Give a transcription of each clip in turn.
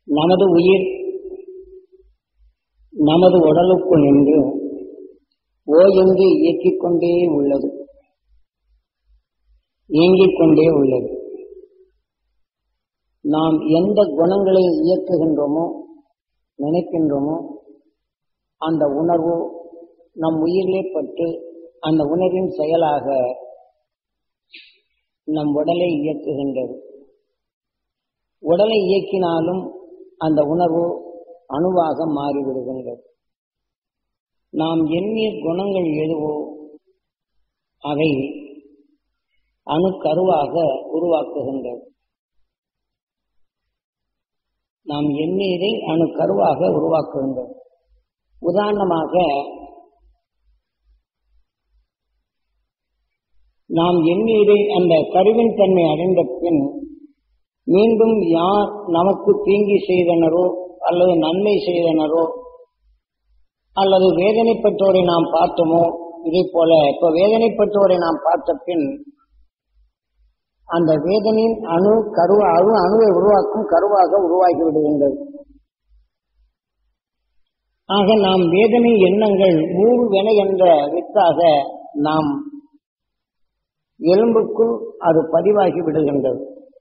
நமது உயிர் நமது உடலுக்குள் நின்று ஓய்ந்து இயக்கிக் கொண்டே உள்ளது இயங்கிக் கொண்டே உள்ளது நாம் எந்த குணங்களை இயக்குகின்றோமோ நினைக்கின்றோமோ அந்த உணர்வு நம் உயிரிலே பட்டு அந்த உணர்வின் செயலாக நம் உடலை இயக்குகின்றது உடலை இயக்கினாலும் அந்த உணர்வு அணுவாக மாறிவிடுகின்றது நாம் எண்ணிய குணங்கள் எதுவோ அவை அணுக்கருவாக உருவாக்குகின்றது நாம் எண்ணியதை அணுக்கருவாக உருவாக்குகின்றோம் உதாரணமாக நாம் எண்ணியதை அந்த கருவின் தன்மை அடைந்த பின் மீண்டும் யார் நமக்கு தீங்கி செய்தனரோ அல்லது நன்மை செய்தனரோ அல்லது வேதனைப்பட்டோரை நாம் பார்த்தோமோ இதே போல இப்ப வேதனைப்பட்டோரை நாம் பார்த்த பின் அந்த வேதனையின் அணு கரு அணு அணுவை உருவாக்கும் கருவாக உருவாகி விடுகின்றது ஆக நாம் வேதனை எண்ணங்கள் ஊழ்வென என்ற வித்தாக நாம் எலும்புக்குள் அது பதிவாகி விடுகின்றது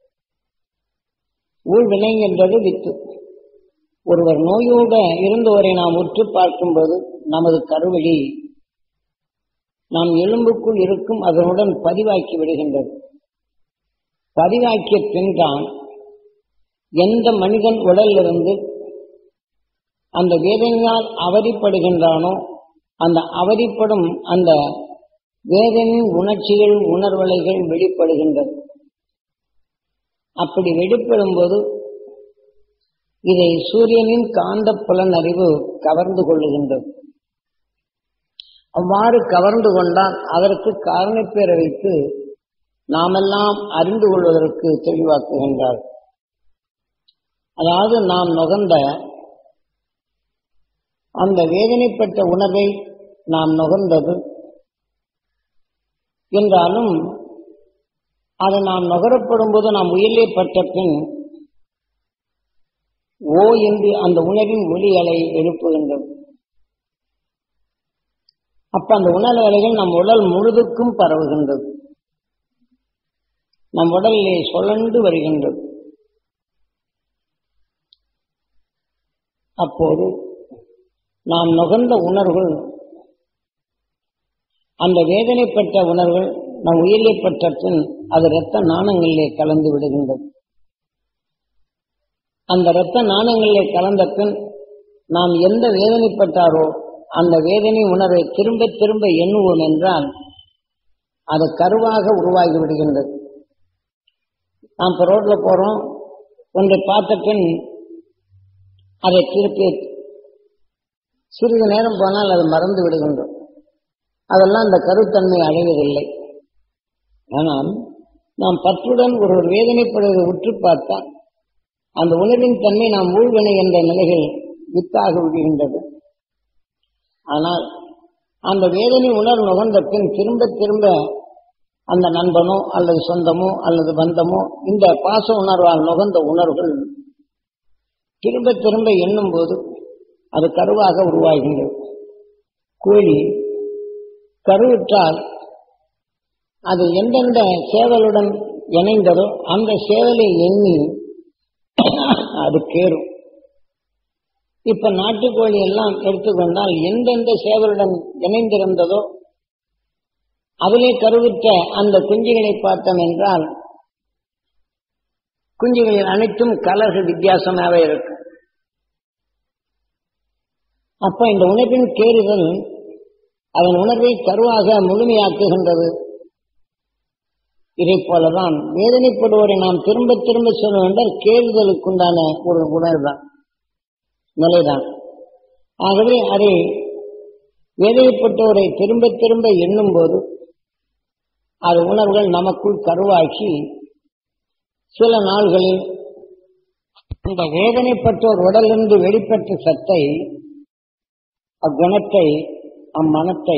ஊழ்வினை என்பது வித்து ஒருவர் நோயோட இருந்தவரை நாம் உற்று பார்க்கும்போது நமது கருவழி நாம் எலும்புக்குள் இருக்கும் அதனுடன் பதிவாக்கி விடுகின்றது பதிவாக்கிய பின்தான் எந்த மனிதன் உடலிலிருந்து அந்த வேதனையால் அவதிப்படுகின்றானோ அந்த அவதிப்படும் அந்த வேதனையின் உணர்ச்சிகள் உணர்வலைகள் வெளிப்படுகின்றது அப்படி வெளிப்படும் போது இதை சூரியனின் காந்த புலன் அறிவு கவர்ந்து கொள்ளுகின்றது அவ்வாறு கவர்ந்து கொண்டால் அதற்கு காரணப்பேரை வைத்து நாமெல்லாம் அறிந்து கொள்வதற்கு தெளிவாக்குகின்றார் அதாவது நாம் நுகர்ந்த அந்த வேதனைப்பட்ட உணர்வை நாம் நுகர்ந்தது என்றாலும் அது நாம் நுகரப்படும் போது நாம் உயிரிலே பட்ட பின் ஓ என்று அந்த உணர்வின் ஒளி அலை எழுப்புகின்றது அப்ப அந்த உணர்வு அலைகள் நம் உடல் முழுதுக்கும் பரவுகின்றது நம் உடலிலே சுழண்டு வருகின்றது அப்போது நாம் நுகர்ந்த உணர்வுகள் அந்த வேதனைப்பட்ட உணர்வுகள் நம் உயிரிலே பட்ட பின் அது இரத்த நாணங்களிலே கலந்து விடுகின்றது அந்த இரத்த நாணங்களிலே கலந்த பின் நாம் எந்த வேதனைப்பட்டாரோ அந்த வேதனை உணர்வை திரும்ப திரும்ப எண்ணுவோம் என்றால் அது கருவாக உருவாகி விடுகின்றது நாம் இப்போ ரோட்ல போறோம் ஒன்றை பார்த்த பின் அதை திருப்பி சிறிது நேரம் போனால் அது மறந்து விடுகின்றோம் அதெல்லாம் அந்த கருத்தன்மை அடைவதில்லை ஆனால் நாம் பற்றுடன் ஒரு வேதனைப்படுவதை உற்று பார்த்தால் அந்த உணர்வின் தன்மை நாம் ஊழ்வினை என்ற நிலைகள் வித்தாக விடுகின்றது ஆனால் அந்த வேதனை உணர்வு நுகர்ந்த பின் திரும்ப திரும்ப அந்த நண்பனோ அல்லது சொந்தமோ அல்லது பந்தமோ இந்த பாச உணர்வால் நுகர்ந்த உணர்வுகள் திரும்ப திரும்ப எண்ணும் போது அது கருவாக உருவாகின்றது கோழி கருவுற்றால் அது எந்தெந்த சேவலுடன் இணைந்ததோ அந்த சேவலை எண்ணி அது கேறும் இப்ப நாட்டுக்கோழி எல்லாம் எடுத்துக்கொண்டால் எந்தெந்த சேவலுடன் இணைந்திருந்ததோ அதிலே கருவுற்ற அந்த குஞ்சுகளை பார்த்தோம் என்றால் குஞ்சுகளில் அனைத்தும் கலர்கள் வித்தியாசமாகவே இருக்கும் அப்ப இந்த உணர்வின் கேறுதல் அதன் உணர்வை கருவாக முழுமையாக்குகின்றது இதை போலதான் வேதனைப்படுவோரை நாம் திரும்ப திரும்ப சொல்ல வேண்டால் கேறுதலுக்குண்டான ஒரு உணர்வுதான் நிலைதான் ஆகவே அதை வேதனைப்பட்டவரை திரும்ப திரும்ப எண்ணும் போது அது உணர்வுகள் நமக்குள் கருவாக்கி சில நாள்களில் இந்த வேதனைப்பட்டோர் உடலிருந்து வெளிப்பட்ட சத்தை அக்குணத்தை அம்மனத்தை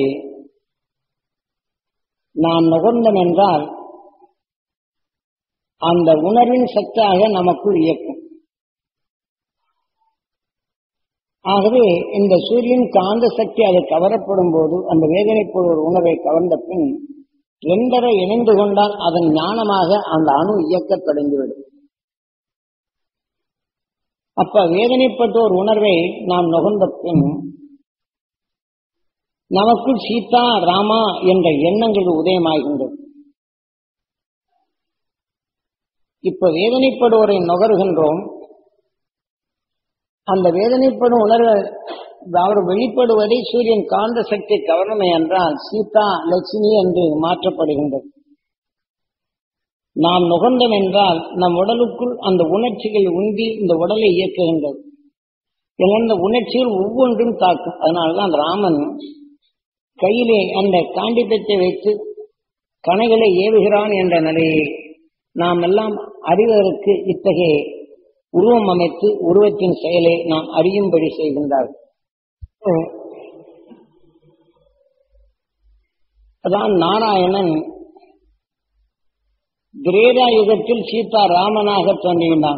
நாம் நுகர்ந்தோம் என்றால் அந்த உணர்வின் சத்தாக நமக்குள் இயக்கும் ஆகவே இந்த சூரியன் காந்த சக்தி அது கவரப்படும் போது அந்த வேதனைப்படுவோர் உணர்வை கவர்ந்த பின் ரெண்டரை இணைந்து கொண்டால் அதன் ஞானமாக அந்த அணு இயக்கத் தொடங்கிவிடும் அப்ப வேதனைப்பட்டோர் உணர்வை நாம் நுகர்ந்த பின் நமக்குள் சீதா ராமா என்ற எண்ணங்கள் உதயமாகின்றது இப்ப வேதனைப்படுவோரை நுகர்கின்றோம் அந்த வேதனைப்படும் உணர்வு அவர் வெளிப்படுவதை சூரியன் காந்த சக்தி கவர்மை என்றால் சீதா லட்சுமி என்று மாற்றப்படுகின்றது நாம் நுகர்ந்தோம் என்றால் நம் உடலுக்குள் அந்த உணர்ச்சிகள் உந்தி இந்த உடலை இயக்குகின்றது இந்த உணர்ச்சிகள் ஒவ்வொன்றும் தாக்கும் அதனால்தான் ராமன் கையிலே அந்த காண்டிபத்தை வைத்து கணைகளை ஏவுகிறான் என்ற நிலையை நாம் எல்லாம் அறிவதற்கு இத்தகைய உருவம் அமைத்து உருவத்தின் செயலை நாம் அறியும்படி செய்கின்றார்கள் அதான் நாராயணன் திரேதா யுகத்தில் சீதா ராமனாக தோன்றுகின்றான்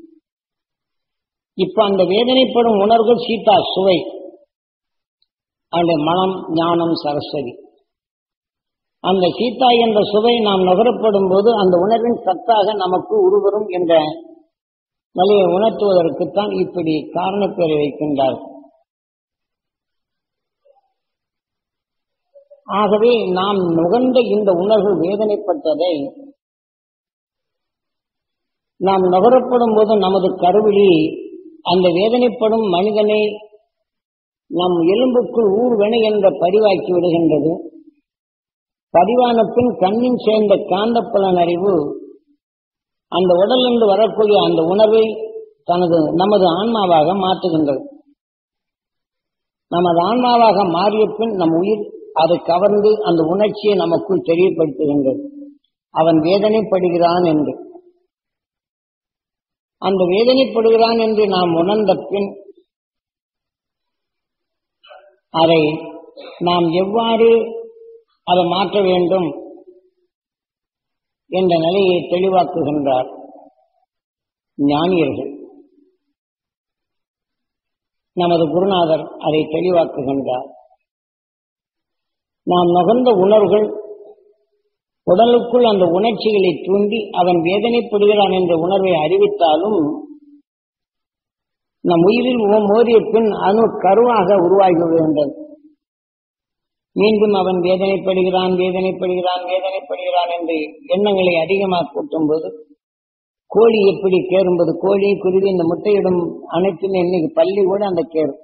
இப்ப அந்த வேதனைப்படும் உணர்வுகள் சீதா சுவை அந்த மனம் ஞானம் சரஸ்வதி அந்த சீதா என்ற சுவை நாம் நுகரப்படும் போது அந்த உணர்வின் சத்தாக நமக்கு உருவரும் என்ற நிலையை உணர்த்துவதற்குத்தான் இப்படி காரணப்பேரை வைக்கின்றார் ஆகவே நாம் நுகர்ந்த இந்த உணர்வு வேதனைப்பட்டதை நாம் நுகரப்படும் போது நமது கருவிழி அந்த வேதனைப்படும் மனிதனை நம் எலும்புக்குள் ஊர்வென என்ற பதிவாக்கி விடுகின்றது பதிவான பின் கண்ணின் சேர்ந்த காந்தப்புலன் அறிவு அந்த உடலிருந்து வரக்கூடிய அந்த உணர்வை தனது நமது ஆன்மாவாக மாற்றுகின்றது நமது ஆன்மாவாக மாறிய பின் நம் உயிர் அதை கவர்ந்து அந்த உணர்ச்சியை நமக்குள் தெரியப்படுத்துகின்றது அவன் வேதனைப்படுகிறான் என்று அந்த வேதனைப்படுகிறான் என்று நாம் உணர்ந்த பின் அதை நாம் எவ்வாறு அதை மாற்ற வேண்டும் என்ற நிலையை தெளிவாக்குகின்றார் ஞானியர்கள் நமது குருநாதர் அதை தெளிவாக்குகின்றார் நாம் நுகர்ந்த உணர்வுகள் உடலுக்குள் அந்த உணர்ச்சிகளை தூண்டி அவன் வேதனைப்படுகிறான் என்ற உணர்வை அறிவித்தாலும் நம் உயிரில் மோதிய பின் அணு கருவாக உருவாகி விடுகின்றது மீண்டும் அவன் வேதனைப்படுகிறான் வேதனைப்படுகிறான் வேதனைப்படுகிறான் என்று எண்ணங்களை அதிகமாக கூட்டும் போது கோழி எப்படி கேறும்போது கோழி குருவி இந்த முட்டையிடும் அனைத்துமே இன்னைக்கு பள்ளி கூட அந்த கேரும்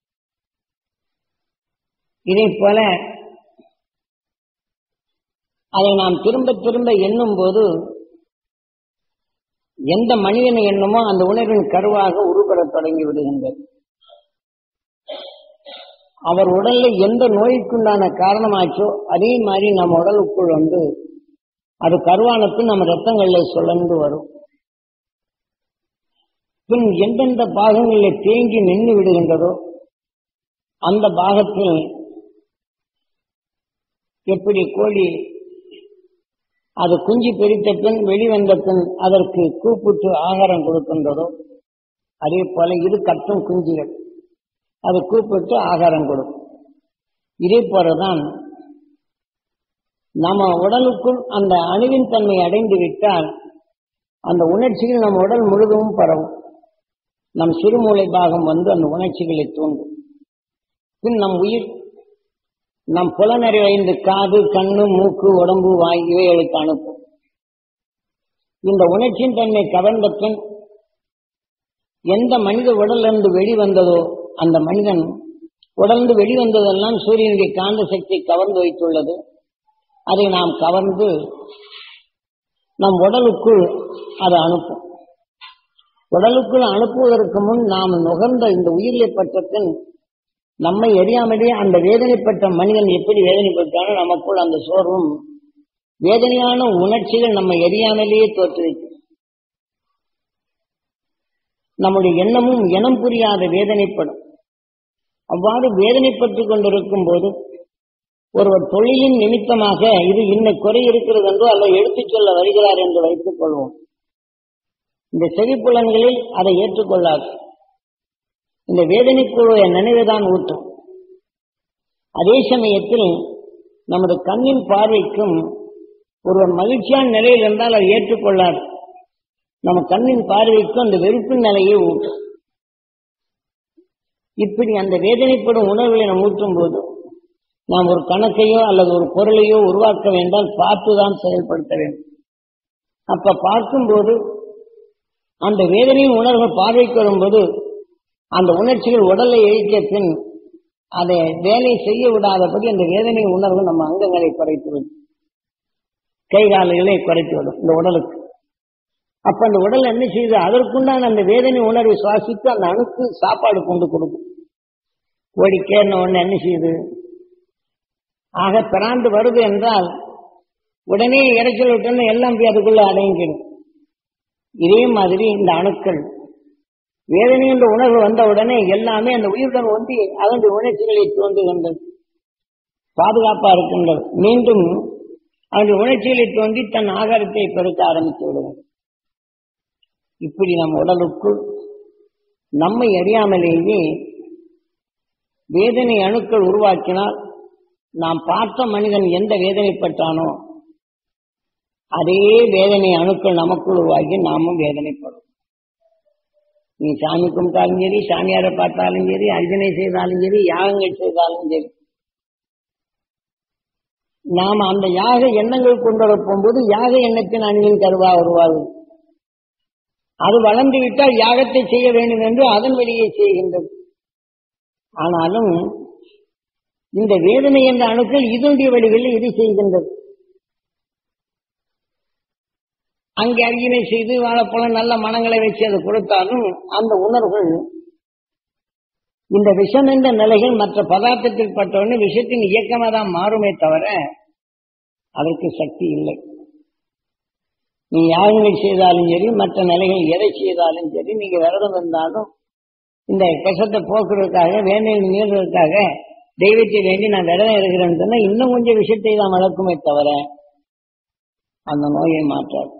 இதை போல அதை நாம் திரும்ப திரும்ப எண்ணும் போது எந்த மனிதனை எண்ணுமோ அந்த உணர்வின் கருவாக உருப்பெறத் தொடங்கி விடுகின்றது அவர் உடல்ல எந்த நோய்க்குண்டான காரணமாச்சோ அதே மாதிரி நம்ம உடலுக்குள் வந்து அது கருவானத்து நம்ம ரத்தங்கள்ல சுழந்து வரும் பின் எந்தெந்த பாகங்களில் தேங்கி நின்று விடுகின்றதோ அந்த பாகத்தில் எப்படி கோழி அது குஞ்சு பெரித்த பின் வெளிவந்த பின் அதற்கு கூப்பிட்டு ஆகாரம் கொடுக்கின்றதோ அதே போல இது கட்டும் குஞ்சுகள் அது கூப்பிட்டு ஆகாரம் கொடுக்கும் இதே போலதான் நம்ம உடலுக்குள் அந்த அணுவின் தன்மை அடைந்து விட்டால் அந்த உணர்ச்சிகள் நம் உடல் முழுவதும் பரவும் நம் சிறுமூளை பாகம் வந்து அந்த உணர்ச்சிகளை தூண்டும் பின் நம் உயிர் நம் புலனறிவைந்து காது கண்ணு மூக்கு உடம்பு வாய் இவைகளுக்கு அனுப்பும் இந்த உணர்ச்சியின் தன்மை கவர்ந்த பின் எந்த மனித உடலிருந்து வெளிவந்ததோ அந்த மனிதன் உடல்ந்து வெளிவந்ததெல்லாம் சூரியனுடைய காந்த சக்தி கவர்ந்து வைத்துள்ளது அதை நாம் கவர்ந்து நம் உடலுக்குள் அதை அனுப்பும் உடலுக்குள் அனுப்புவதற்கு முன் நாம் நுகர்ந்த இந்த உயிரியை பற்றத்தின் நம்மை எரியாமலே அந்த வேதனைப்பட்ட மனிதன் எப்படி வேதனைப்பட்டானோ நமக்குள் அந்த சோர்வும் வேதனையான உணர்ச்சிகள் நம்ம எரியாமலேயே தோற்றுவிக்கும் நம்முடைய எண்ணமும் எண்ணம் புரியாத வேதனைப்படும் அவ்வாறு வேதனைப்பட்டுக் கொண்டிருக்கும் போது ஒருவர் தொழிலின் நிமித்தமாக இது இன்ன குறை இருக்கிறது என்றோ அல்ல எடுத்துச் சொல்ல வருகிறார் என்று வைத்துக் கொள்வோம் இந்த செவிப்புலன்களில் அதை ஏற்றுக்கொள்ளாது இந்த வேதனைக்குரிய நினைவுதான் ஊட்டும் அதே சமயத்தில் நமது கண்ணின் பார்வைக்கும் ஒருவர் மகிழ்ச்சியான நிலையில் இருந்தால் அதை ஏற்றுக்கொள்ளார் நம்ம கண்ணின் பார்வைக்கும் அந்த வெறுப்பின் நிலையை ஊட்டும் இப்படி அந்த வேதனைப்படும் உணர்வுகளை நாம் ஊற்றும் போது நாம் ஒரு கணக்கையோ அல்லது ஒரு பொருளையோ உருவாக்க வேண்டால் பார்த்துதான் செயல்படுத்த வேண்டும் அப்ப பார்க்கும்போது அந்த வேதனையின் உணர்வு பார்வைக்கு வரும்போது அந்த உணர்ச்சிகள் உடலை இழிக்க பின் அதை வேலை செய்ய விடாதபடி அந்த வேதனை உணர்வு நம்ம அங்கங்களை குறைத்துவிடும் கை கால்களை குறைத்துவிடும் இந்த உடலுக்கு அப்ப அந்த உடல் என்ன செய்யுது அதற்குண்டான அந்த வேதனை உணர்வை சுவாசித்து அந்த அணுக்கு சாப்பாடு கொண்டு கொடுக்கும் ஓடி கேறின உடனே என்ன செய்யுது ஆக பிராண்டு வருது என்றால் உடனே இறைச்சல் விட்டோன்னு எல்லாம் போய் அதுக்குள்ள அடங்கிடும் இதே மாதிரி இந்த அணுக்கள் வேதனை என்ற உணர்வு வந்த உடனே எல்லாமே அந்த உயிருடன் ஒன்றி அதனுடைய உணர்ச்சிகளை தோன்றுகின்றது பாதுகாப்பா இருக்கின்றது மீண்டும் அதனுடைய உணர்ச்சிகளை தோன்றி தன் ஆகாரத்தை பெருக்க ஆரம்பித்து விடுவோம் இப்படி நம் உடலுக்குள் நம்மை அறியாமலேயே வேதனை அணுக்கள் உருவாக்கினால் நாம் பார்த்த மனிதன் எந்த வேதனைப்பட்டானோ அதே வேதனை அணுக்கள் நமக்குள் உருவாகி நாமும் வேதனைப்படும் நீ சாமி கும்பிட்டாலும் சரி சாமியாரை பார்த்தாலும் சரி அர்ஜனை செய்தாலும் சரி யாகங்கள் செய்தாலும் சரி நாம் அந்த யாக எண்ணங்கள் கொண்டு வர போகும்போது யாக எண்ணத்தின் அணியின் கருவா உருவாகுது அது வளர்ந்து விட்டால் யாகத்தை செய்ய வேண்டும் என்று அதன் வழியே செய்கின்றது ஆனாலும் இந்த வேதனை என்ற அணுக்கள் இதனுடைய வழிகளில் இது செய்கின்றது அங்கே அர்ஜினை செய்து வாழைப்பழம் நல்ல மனங்களை வச்சு அதை கொடுத்தாலும் அந்த உணர்வுகள் இந்த விஷம் என்ற நிலைகள் மற்ற பதார்த்தத்தில் பட்டவுடனே விஷத்தின் இயக்கமாக தான் மாறுமே தவிர அதற்கு சக்தி இல்லை நீ யாகங்கள் செய்தாலும் சரி மற்ற நிலைகள் எதை செய்தாலும் சரி நீங்க விரதம் இருந்தாலும் இந்த கஷ்டத்தை போக்குறதுக்காக வேண்டையில் மீறுவதற்காக தெய்வத்தை வேண்டி நான் விரதம் இருக்கிறேன்னு சொன்னா இன்னும் கொஞ்சம் விஷயத்தை தான் வளர்க்குமே தவிர அந்த நோயை மாற்றாது